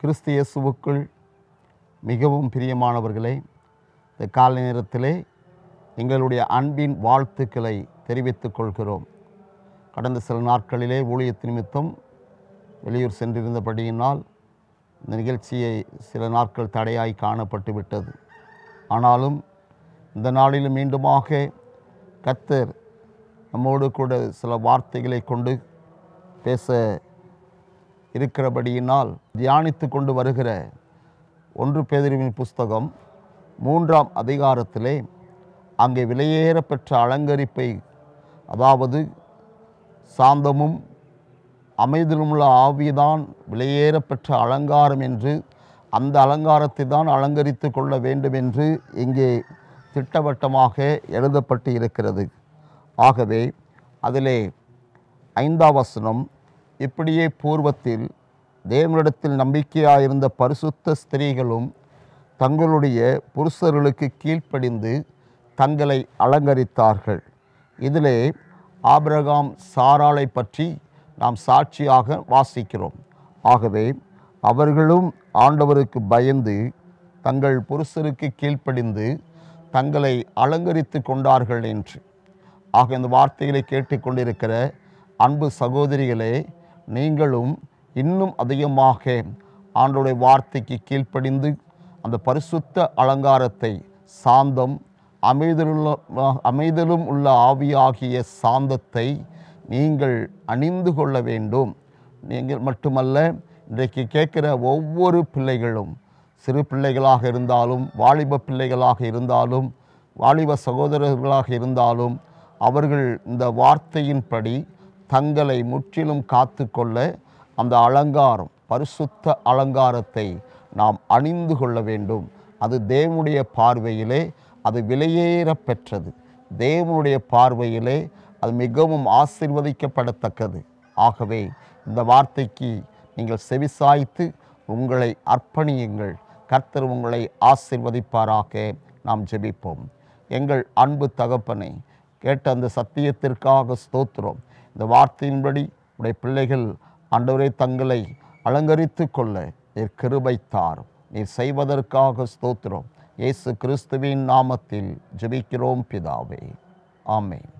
கிறிஸ்து இயேசுவுக்குள் மிகவும் பிரியமானவர்களே இந்த காலை நேரத்திலே எங்களுடைய அன்பின் வாழ்த்துக்களை தெரிவித்துக் கொள்கிறோம் கடந்த சில நாட்களிலே ஊழியத்து நிமித்தம் வெளியூர் சென்றிருந்தபடியினால் இந்த நிகழ்ச்சியை சில நாட்கள் தடையாய் காணப்பட்டு விட்டது ஆனாலும் இந்த நாளிலும் மீண்டுமாக கத்தர் நம்மோடு கூட சில வார்த்தைகளை கொண்டு பேச இருக்கிறபடியினால் தியானித்து கொண்டு வருகிற ஒன்று பேதறிவின் புஸ்தகம் மூன்றாம் அதிகாரத்திலே அங்கே விலையேற பெற்ற அலங்கரிப்பை அதாவது சாந்தமும் அமைதிலுமுள்ள ஆவிதான் விலையேற பெற்ற அலங்காரம் என்று அந்த அலங்காரத்தை தான் அலங்கரித்து கொள்ள வேண்டும் என்று இங்கே திட்டவட்டமாக எழுதப்பட்டு இருக்கிறது ஆகவே அதிலே ஐந்தாம் வசனம் இப்படியே பூர்வத்தில் தேவனிடத்தில் நம்பிக்கையாயிருந்த பரிசுத்த ஸ்திரீகளும் தங்களுடைய புருஷர்களுக்கு கீழ்ப்படிந்து தங்களை அலங்கரித்தார்கள் இதிலே ஆபிரகாம் சாராளை பற்றி நாம் சாட்சியாக வாசிக்கிறோம் ஆகவே அவர்களும் ஆண்டவருக்கு பயந்து தங்கள் புருஷருக்கு கீழ்ப்படிந்து தங்களை அலங்கரித்து கொண்டார்கள் என்று ஆக இந்த வார்த்தைகளை கேட்டுக்கொண்டிருக்கிற அன்பு சகோதரிகளே நீங்களும் இன்னும் அதிகமாக ஆண்டோடைய வார்த்தைக்கு கீழ்ப்படிந்து அந்த பரிசுத்த அலங்காரத்தை சாந்தம் அமைதலுள்ள அமைதலும் உள்ள ஆவியாகிய சாந்தத்தை நீங்கள் அணிந்து கொள்ள வேண்டும் நீங்கள் மட்டுமல்ல இன்றைக்கு கேட்குற ஒவ்வொரு பிள்ளைகளும் சிறு பிள்ளைகளாக இருந்தாலும் வாலிப பிள்ளைகளாக இருந்தாலும் வாலிப சகோதரர்களாக இருந்தாலும் அவர்கள் இந்த வார்த்தையின்படி தங்களை முற்றிலும் காத்து கொள்ள அந்த அலங்காரம் பரிசுத்த அலங்காரத்தை நாம் அணிந்து கொள்ள வேண்டும் அது தேவனுடைய பார்வையிலே அது விலையேற பெற்றது தேவனுடைய பார்வையிலே அது மிகவும் ஆசிர்வதிக்கப்படத்தக்கது ஆகவே இந்த வார்த்தைக்கு நீங்கள் செவிசாய்த்து உங்களை அர்ப்பணியுங்கள் கர்த்தர் உங்களை ஆசிர்வதிப்பாராக நாம் ஜெபிப்போம் எங்கள் அன்பு தகப்பனை கேட்ட அந்த சத்தியத்திற்காக ஸ்தோத்திரம் இந்த வார்த்தையின்படி உடைய பிள்ளைகள் ஆண்டவரே தங்களை அலங்கரித்து கொள்ள நீர் கிருபைத்தார் நீர் செய்வதற்காக ஸ்தோத்திரம் இயேசு கிறிஸ்துவின் நாமத்தில் ஜெபிக்கிறோம் பிதாவே ஆமென்